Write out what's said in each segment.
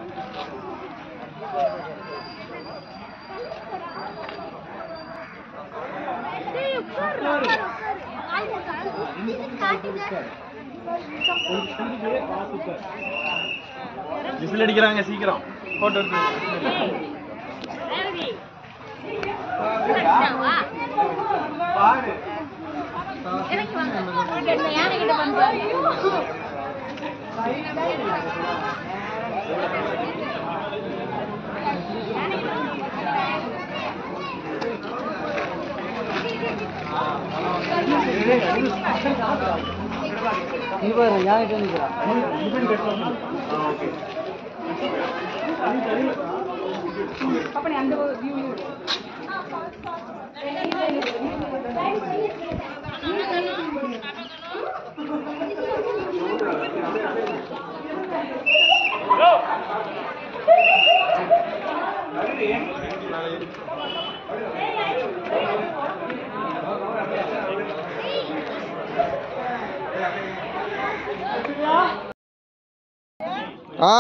Whistle அடிக்கிறாங்க சீக்கிரம் photo எடுத்து நீ பாரு யார்கிட்ட நிற்கிறா ஆ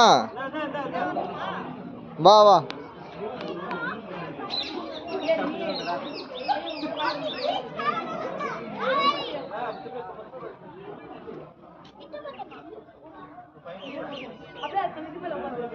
வா வா அப்படியே அது கொஞ்சம் மேல உட்காரு.